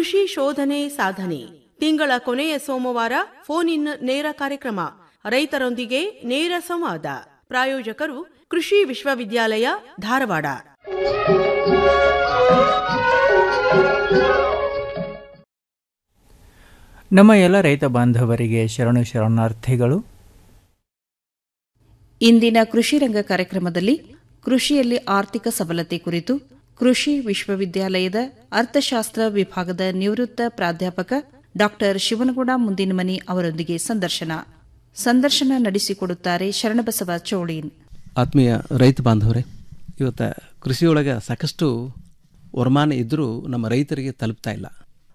ಕೃಷಿ ಶೋಧನೆ ಸಾಧನೆ ತಿಂಗಳ ಕೊನೆಯ ಸೋಮವಾರ ಫೋನ್ ಇನ್ ನೇರ ಕಾರ್ಯಕ್ರಮ ರೈತರೊಂದಿಗೆ ನೇರ ಸಂವಾದ ಪ್ರಾಯೋಜಕರು ಕೃಷಿ ವಿಶ್ವವಿದ್ಯಾಲಯ ಧಾರವಾಡ ನಮ್ಮ ಎಲ್ಲ ರೈತ ಬಾಂಧವರಿಗೆ ಶರಣು ಶರಣಾರ್ಥಿಗಳು ಇಂದಿನ ಕೃಷಿ ರಂಗ ಕಾರ್ಯಕ್ರಮದಲ್ಲಿ ಕೃಷಿಯಲ್ಲಿ ಆರ್ಥಿಕ ಸಬಲತೆ ಕುರಿತು ಕೃಷಿ ವಿಶ್ವವಿದ್ಯಾಲಯದ ಅರ್ಥಶಾಸ್ತ್ರ ವಿಭಾಗದ ನಿವೃತ್ತ ಪ್ರಾಧ್ಯಾಪಕ ಡಾ ಶಿವನಗೌಡ ಮುಂದಿನಮನಿ ಅವರೊಂದಿಗೆ ಸಂದರ್ಶನ ಸಂದರ್ಶನ ನಡೆಸಿಕೊಡುತ್ತಾರೆ ಶರಣಬಸವ ಚೋಳೀನ್ ಆತ್ಮೀಯ ರೈತ ಬಾಂಧವರೇ ಇವತ್ತು ಕೃಷಿಯೊಳಗೆ ಸಾಕಷ್ಟು ವರಮಾನ ಇದ್ದರೂ ನಮ್ಮ ರೈತರಿಗೆ ತಲುಪ್ತಾ ಇಲ್ಲ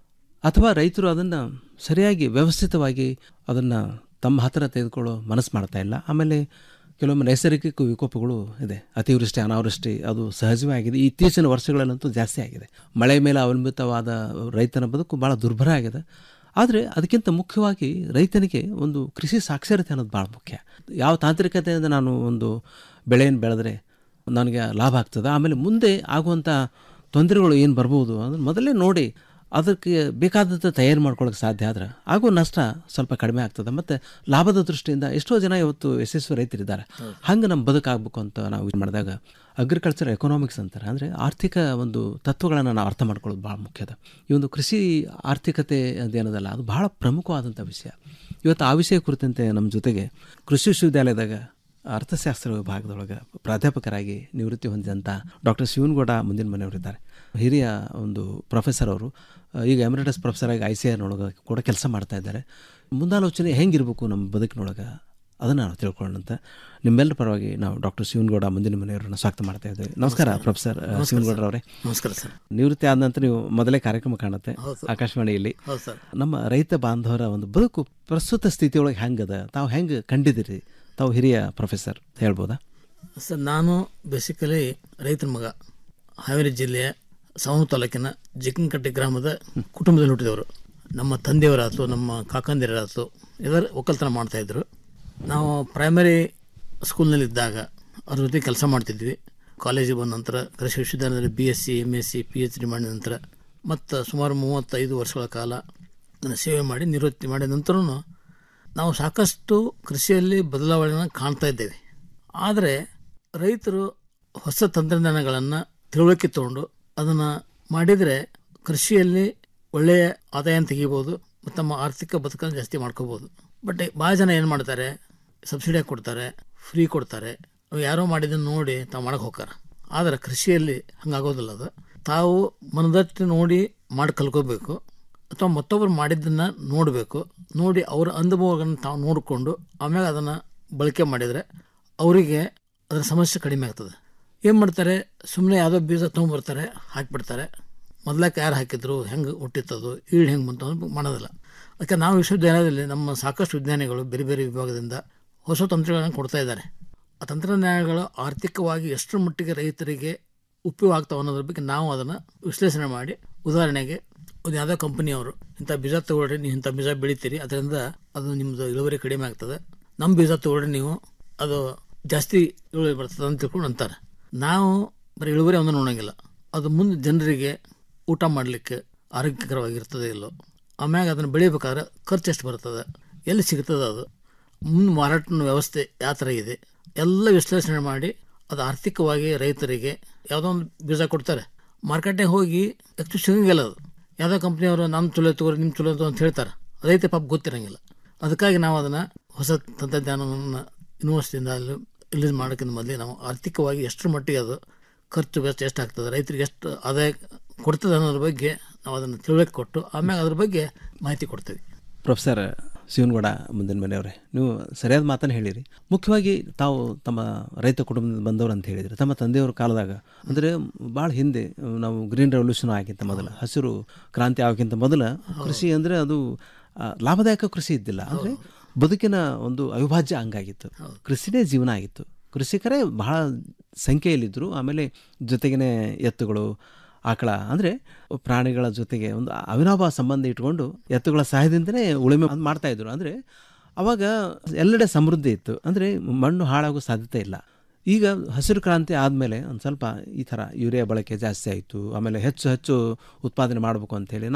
ಅಥವಾ ರೈತರು ಅದನ್ನು ಸರಿಯಾಗಿ ವ್ಯವಸ್ಥಿತವಾಗಿ ಅದನ್ನು ತಮ್ಮ ಹತ್ತಿರ ತೆಗೆದುಕೊಳ್ಳೋ ಮನಸ್ಸು ಮಾಡ್ತಾ ಇಲ್ಲ ಆಮೇಲೆ ಕೆಲವೊಮ್ಮೆ ನೈಸರ್ಗಿಕ ವಿಕೋಪಗಳು ಇದೆ ಅತಿವೃಷ್ಟಿ ಅನಾವೃಷ್ಟಿ ಅದು ಸಹಜವೇ ಆಗಿದೆ ಇತ್ತೀಚಿನ ವರ್ಷಗಳಲ್ಲಂತೂ ಜಾಸ್ತಿ ಆಗಿದೆ ಮಳೆ ಮೇಲೆ ಅವಲಂಬಿತವಾದ ರೈತನ ಬದುಕು ಭಾಳ ದುರ್ಭರ ಆಗಿದೆ ಆದರೆ ಅದಕ್ಕಿಂತ ಮುಖ್ಯವಾಗಿ ರೈತನಿಗೆ ಒಂದು ಕೃಷಿ ಸಾಕ್ಷರತೆ ಅನ್ನೋದು ಭಾಳ ಮುಖ್ಯ ಯಾವ ತಾಂತ್ರಿಕತೆಯಿಂದ ನಾನು ಒಂದು ಬೆಳೆಯನ್ನು ಬೆಳೆದ್ರೆ ನನಗೆ ಲಾಭ ಆಗ್ತದೆ ಆಮೇಲೆ ಮುಂದೆ ಆಗುವಂಥ ತೊಂದರೆಗಳು ಏನು ಬರ್ಬೋದು ಅದನ್ನು ಮೊದಲೇ ನೋಡಿ ಅದಕ್ಕೆ ಬೇಕಾದಂಥ ತಯಾರು ಮಾಡ್ಕೊಳ್ಳೋಕೆ ಸಾಧ್ಯ ಆದ್ರೆ ಆಗೋ ನಷ್ಟ ಸ್ವಲ್ಪ ಕಡಿಮೆ ಆಗ್ತದೆ ಮತ್ತು ಲಾಭದ ದೃಷ್ಟಿಯಿಂದ ಎಷ್ಟೋ ಜನ ಇವತ್ತು ಯಶಸ್ವಿ ರೈತರಿದ್ದಾರೆ ಹಂಗೆ ನಮ್ಮ ಬದುಕಾಗಬೇಕು ಅಂತ ನಾವು ಇದು ಮಾಡಿದಾಗ ಅಗ್ರಿಕಲ್ಚರ್ ಎಕನಾಮಿಕ್ಸ್ ಅಂತಾರೆ ಅಂದರೆ ಆರ್ಥಿಕ ಒಂದು ತತ್ವಗಳನ್ನು ನಾವು ಅರ್ಥ ಮಾಡ್ಕೊಳ್ಳೋದು ಭಾಳ ಮುಖ್ಯದ ಈ ಒಂದು ಕೃಷಿ ಆರ್ಥಿಕತೆ ಅದೇನದಲ್ಲ ಅದು ಭಾಳ ಪ್ರಮುಖವಾದಂಥ ವಿಷಯ ಇವತ್ತು ಆ ವಿಷಯ ಕುರಿತಂತೆ ನಮ್ಮ ಜೊತೆಗೆ ಕೃಷಿ ವಿಶ್ವವಿದ್ಯಾಲಯದಾಗ ಅರ್ಥಶಾಸ್ತ್ರ ವಿಭಾಗದೊಳಗೆ ಪ್ರಾಧ್ಯಾಪಕರಾಗಿ ನಿವೃತ್ತಿ ಹೊಂದಿದಂಥ ಡಾಕ್ಟರ್ ಶಿವನಗೌಡ ಮುಂದಿನ ಮನೆಯವರಿದ್ದಾರೆ ಹಿರಿಯ ಒಂದು ಪ್ರೊಫೆಸರ್ ಅವರು ಈಗ ಎಮರಿಟಸ್ ಪ್ರೊಫೆಸರ್ ಆಗಿ ಐ ಸಿ ಆರ್ನೊಳಗೆ ಕೂಡ ಕೆಲಸ ಮಾಡ್ತಾ ಇದ್ದಾರೆ ಮುಂದಾಲೋಚನೆ ಹೆಂಗಿರಬೇಕು ನಮ್ಮ ಬದುಕಿನೊಳಗೆ ಅದನ್ನು ನಾವು ತಿಳ್ಕೊಳ್ಳೋಣಂತ ನಿಮ್ಮೆಲ್ಲರ ಪರವಾಗಿ ನಾವು ಡಾಕ್ಟರ್ ಶಿವನಗೌಡ ಮುಂದಿನ ಮನೆಯವರನ್ನ ಸ್ವಾಗತ ಮಾಡ್ತಾ ಇದ್ದೇವೆ ನಮಸ್ಕಾರ ಪ್ರೊಫೆಸರ್ ಶಿವನಗೌಡರವರೇ ನಮಸ್ಕಾರ ಸರ್ ನಿವೃತ್ತಿ ಆದ ನಂತರ ನೀವು ಮೊದಲೇ ಕಾರ್ಯಕ್ರಮ ಕಾಣುತ್ತೆ ಆಕಾಶವಾಣಿಯಲ್ಲಿ ಹೌದು ಸರ್ ನಮ್ಮ ರೈತ ಬಾಂಧವರ ಒಂದು ಬದುಕು ಪ್ರಸ್ತುತ ಸ್ಥಿತಿಯೊಳಗೆ ಹೆಂಗದ ತಾವು ಹೆಂಗೆ ಕಂಡಿದ್ದೀರಿ ತಾವು ಹಿರಿಯ ಪ್ರೊಫೆಸರ್ ಹೇಳ್ಬೋದಾ ಸರ್ ನಾನು ಬೇಸಿಕಲಿ ರೈತನ ಮಗ ಹಾವೇರಿ ಜಿಲ್ಲೆಯ ಸವಣೂರು ತಾಲೂಕಿನ ಜಿಕ್ಕನಕಟ್ಟೆ ಗ್ರಾಮದ ಕುಟುಂಬದಲ್ಲಿ ಹುಟ್ಟಿದವರು ನಮ್ಮ ತಂದೆಯವರಾಯ್ತು ನಮ್ಮ ಕಾಕಂದಿರಾಯ್ತು ಇದರ ಒಕ್ಕಲ್ತನ ಮಾಡ್ತಾಯಿದ್ರು ನಾವು ಪ್ರೈಮರಿ ಸ್ಕೂಲ್ನಲ್ಲಿದ್ದಾಗ ಅವ್ರ ಜೊತೆ ಕೆಲಸ ಮಾಡ್ತಿದ್ವಿ ಕಾಲೇಜಿಗೆ ಬಂದ ನಂತರ ಕೃಷಿ ವಿಶ್ವವಿದ್ಯಾಲಯದಲ್ಲಿ B S C M S C P H D ಮಾಡಿದ ನಂತರ ಮತ್ತು ಸುಮಾರು ಮೂವತ್ತೈದು ವರ್ಷಗಳ ಕಾಲ ನನ್ನ ಸೇವೆ ಮಾಡಿ ನಿವೃತ್ತಿ ಮಾಡಿದ ನಂತರ ನಾವು ಸಾಕಷ್ಟು ಕೃಷಿಯಲ್ಲಿ ಬದಲಾವಣೆಯನ್ನು ಕಾಣ್ತಾ ಇದ್ದೇವೆ ಆದರೆ ರೈತರು ಹೊಸ ತಂತ್ರಜ್ಞಾನಗಳನ್ನು ತಿಳುವಳಿಕೆ ತಗೊಂಡು ಅದನ್ನು ಮಾಡಿದರೆ ಕೃಷಿಯಲ್ಲಿ ಒಳ್ಳೆಯ ಆದಾಯ ತೆಗಿಬೋದು ಮತ್ತು ತಮ್ಮ ಆರ್ಥಿಕ ಬದುಕನ್ನು ಜಾಸ್ತಿ ಮಾಡ್ಕೋಬೋದು ಬಟ್ ಭಾಳ ಜನ ಏನು ಮಾಡ್ತಾರೆ ಸಬ್ಸಿಡಿ ಕೊಡ್ತಾರೆ ಫ್ರೀ ಕೊಡ್ತಾರೆ ಅವು ಯಾರೋ ಮಾಡಿದ್ದನ್ನು ನೋಡಿ ತಾವು ಮಾಡಕ್ಕೆ ಹೋಗ್ತಾರೆ ಆದರೆ ಕೃಷಿಯಲ್ಲಿ ಹಂಗಾಗೋದಿಲ್ಲ ಅದು ತಾವು ಮನದಟ್ಟು ನೋಡಿ ಮಾಡಿ ಕಲ್ಕೋಬೇಕು ಅಥವಾ ಮತ್ತೊಬ್ಬರು ಮಾಡಿದ್ದನ್ನು ನೋಡಬೇಕು ನೋಡಿ ಅವರ ಅನುಭವಗಳನ್ನು ತಾವು ನೋಡಿಕೊಂಡು ಆಮೇಲೆ ಅದನ್ನು ಬಳಕೆ ಮಾಡಿದರೆ ಅವರಿಗೆ ಅದರ ಸಮಸ್ಯೆ ಕಡಿಮೆ ಆಗ್ತದೆ ಏನು ಮಾಡ್ತಾರೆ ಸುಮ್ಮನೆ ಯಾವುದೋ ಬೀಜ ತೊಗೊಂಬರ್ತಾರೆ ಹಾಕಿಬಿಡ್ತಾರೆ ಮೊದಲಕ್ಕೆ ಯಾರು ಹಾಕಿದ್ರು ಹೆಂಗೆ ಹುಟ್ಟಿತ್ತದು ಈಳು ಹೆಂಗೆ ಬಂತು ಅನ್ನೋದು ಮಾಡೋದಿಲ್ಲ ಅದಕ್ಕೆ ನಾವು ವಿಶ್ವವಿದ್ಯಾಲಯದಲ್ಲಿ ನಮ್ಮ ಸಾಕಷ್ಟು ವಿಜ್ಞಾನಿಗಳು ಬೇರೆ ಬೇರೆ ವಿಭಾಗದಿಂದ ಹೊಸ ತಂತ್ರಗಳನ್ನು ಕೊಡ್ತಾ ಇದ್ದಾರೆ ಆ ತಂತ್ರಜ್ಞಾನಗಳು ಆರ್ಥಿಕವಾಗಿ ಎಷ್ಟರ ಮಟ್ಟಿಗೆ ರೈತರಿಗೆ ಉಪಯೋಗ ಆಗ್ತಾವೆ ಅನ್ನೋದ್ರ ಬಗ್ಗೆ ನಾವು ಅದನ್ನು ವಿಶ್ಲೇಷಣೆ ಮಾಡಿ ಉದಾಹರಣೆಗೆ ಒಂದು ಯಾವುದೋ ಕಂಪನಿಯವರು ಇಂಥ ಬೀಜ ತಗೊಳ್ರಿ ನೀವು ಇಂಥ ಬೀಜ ಬೆಳಿತೀರಿ ಅದರಿಂದ ಅದು ನಿಮ್ಮದು ಇಳುವರಿ ಕಡಿಮೆ ಆಗ್ತದೆ ನಮ್ಮ ಬೀಜ ತಗೊಳ್ರಿ ನೀವು ಅದು ಜಾಸ್ತಿ ಇಳುವರಿ ಬರ್ತದೆ ಅಂತ ತಿಳ್ಕೊಂಡು ಅಂತಾರೆ ನಾವು ಬರೀ ಇಳುವರಿ ಒಂದು ನೋಡೋಂಗಿಲ್ಲ ಅದು ಮುಂದೆ ಜನರಿಗೆ ಊಟ ಮಾಡಲಿಕ್ಕೆ ಆರೋಗ್ಯಕರವಾಗಿರ್ತದೆ ಇಲ್ಲೋ ಆಮ್ಯಾಗ ಅದನ್ನು ಬೆಳಿಬೇಕಾದ್ರೆ ಖರ್ಚು ಎಷ್ಟು ಬರ್ತದೆ ಎಲ್ಲಿ ಸಿಗ್ತದೆ ಅದು ಮುಂದೆ ಮಾರಾಟದ ವ್ಯವಸ್ಥೆ ಯಾವ ಥರ ಇದೆ ಎಲ್ಲ ವಿಶ್ಲೇಷಣೆ ಮಾಡಿ ಅದು ಆರ್ಥಿಕವಾಗಿ ರೈತರಿಗೆ ಯಾವುದೋ ಒಂದು ಬೀಜ ಕೊಡ್ತಾರೆ ಮಾರ್ಕೆಟ್ನಾಗ ಹೋಗಿ ಎಷ್ಟು ಸಿಗಂಗಿಲ್ಲ ಅದು ಯಾವುದೋ ಕಂಪ್ನಿಯವರು ನಮ್ಮ ಚಲೋ ತಗೋರಿ ನಿಮ್ಮ ಚಲೋ ಅಂತ ಹೇಳ್ತಾರೆ ರೈತ ಪಾಪ ಗೊತ್ತಿರಂಗಿಲ್ಲ ಅದಕ್ಕಾಗಿ ನಾವು ಅದನ್ನು ಹೊಸ ತಂತ್ರಜ್ಞಾನವನ್ನು ಯೂನಿವರ್ಸಿಟಿಯಿಂದ ಅಲ್ಲಿ ರಿಲೀಸ್ ಮಾಡೋಕ್ಕಿಂತ ಮೊದಲೇ ನಾವು ಆರ್ಥಿಕವಾಗಿ ಎಷ್ಟರ ಮಟ್ಟಿಗೆ ಅದು ಖರ್ಚು ವೆಚ್ಚ ಎಷ್ಟಾಗ್ತದೆ ರೈತರಿಗೆ ಎಷ್ಟು ಆದಾಯ ಕೊಡ್ತದೆ ಅನ್ನೋದ್ರ ಬಗ್ಗೆ ನಾವು ಅದನ್ನು ತಿಳುವಳಿಕೆ ಕೊಟ್ಟು ಆಮೇಲೆ ಅದ್ರ ಬಗ್ಗೆ ಮಾಹಿತಿ ಕೊಡ್ತೀವಿ ಪ್ರೊಫೆಸರ್ ಶಿವನಗೌಡ ಮುಂದಿನ ಮನೆಯವರೇ ನೀವು ಸರಿಯಾದ ಮಾತನ್ನು ಹೇಳಿರಿ ಮುಖ್ಯವಾಗಿ ತಾವು ತಮ್ಮ ರೈತ ಕುಟುಂಬದಿಂದ ಬಂದವರು ಅಂತ ಹೇಳಿದ್ರಿ ತಮ್ಮ ತಂದೆಯವ್ರ ಕಾಲದಾಗ ಅಂದರೆ ಭಾಳ ಹಿಂದೆ ನಾವು ಗ್ರೀನ್ ರೆವಲ್ಯೂಷನ್ ಆಗಿಂತ ಮೊದಲು ಹಸಿರು ಕ್ರಾಂತಿ ಆಗೋಕ್ಕಿಂತ ಮೊದಲ ಕೃಷಿ ಅಂದರೆ ಅದು ಆ, ಲಾಭದಾಯಕ ಕೃಷಿ ಇದ್ದಿಲ್ಲ ಅಂದರೆ ಬದುಕಿನ ಒಂದು ಅವಿಭಾಜ್ಯ ಅಂಗಾಗಿತ್ತು ಕೃಷಿನೇ ಜೀವನ ಆಗಿತ್ತು ಕೃಷಿಕರೇ ಬಹಳ ಸಂಖ್ಯೆಯಲ್ಲಿದ್ದರು ಆಮೇಲೆ ಜೊತೆಗೇ ಎತ್ತುಗಳು ಆಕಳ ಅಂದರೆ ಪ್ರಾಣಿಗಳ ಜೊತೆಗೆ ಒಂದು ಅವಿನಾಭಾವ ಸಂಬಂಧ ಇಟ್ಕೊಂಡು ಎತ್ತುಗಳ ಸಹಾಯದಿಂದನೇ ಉಳುಮೆ ಮಾಡ್ತಾ ಇದ್ರು ಅಂದರೆ ಅವಾಗ ಎಲ್ಲೆಡೆ ಸಮೃದ್ಧಿ ಇತ್ತು ಅಂದರೆ ಮಣ್ಣು ಹಾಳಾಗೋ ಸಾಧ್ಯತೆ ಇಲ್ಲ ಈಗ ಹಸಿರು ಕ್ರಾಂತಿ ಆದಮೇಲೆ ಒಂದು ಸ್ವಲ್ಪ ಈ ಥರ ಯೂರಿಯಾ ಬಳಕೆ ಜಾಸ್ತಿ ಆಯಿತು ಆಮೇಲೆ ಹೆಚ್ಚು ಹೆಚ್ಚು ಉತ್ಪಾದನೆ ಮಾಡಬೇಕು ಅಂತೇಳಿ